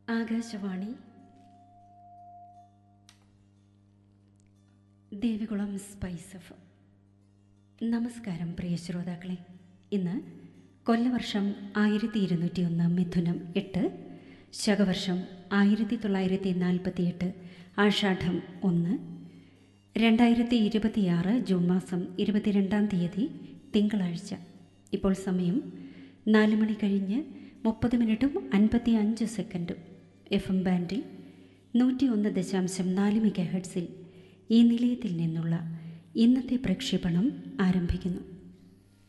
Akashvani Devikulam spice F നമസ്കാരം പ്രിയ ശ്രോതാക്കളെ ഇന്ന് കൊല്ലവർഷം ആയിരത്തി ഇരുന്നൂറ്റി ഒന്ന് മിഥുനം എട്ട് ശകവർഷം ആയിരത്തി തൊള്ളായിരത്തി നാൽപ്പത്തിയെട്ട് ആഷാഢം ഒന്ന് രണ്ടായിരത്തി ഇരുപത്തിയാറ് ജൂൺ മാസം ഇരുപത്തിരണ്ടാം തീയതി തിങ്കളാഴ്ച ഇപ്പോൾ സമയം നാല് മണി കഴിഞ്ഞ് മുപ്പത് മിനിറ്റും അൻപത്തി അഞ്ച് സെക്കൻഡും എഫ് എം ബാൻഡിൽ നൂറ്റി ഒന്ന് ദശാംശം നാല് മെഗാ ഹെഡ്സിൽ ഈ നിലയത്തിൽ നിന്നുള്ള ഇന്നത്തെ പ്രക്ഷേപണം ആരംഭിക്കുന്നു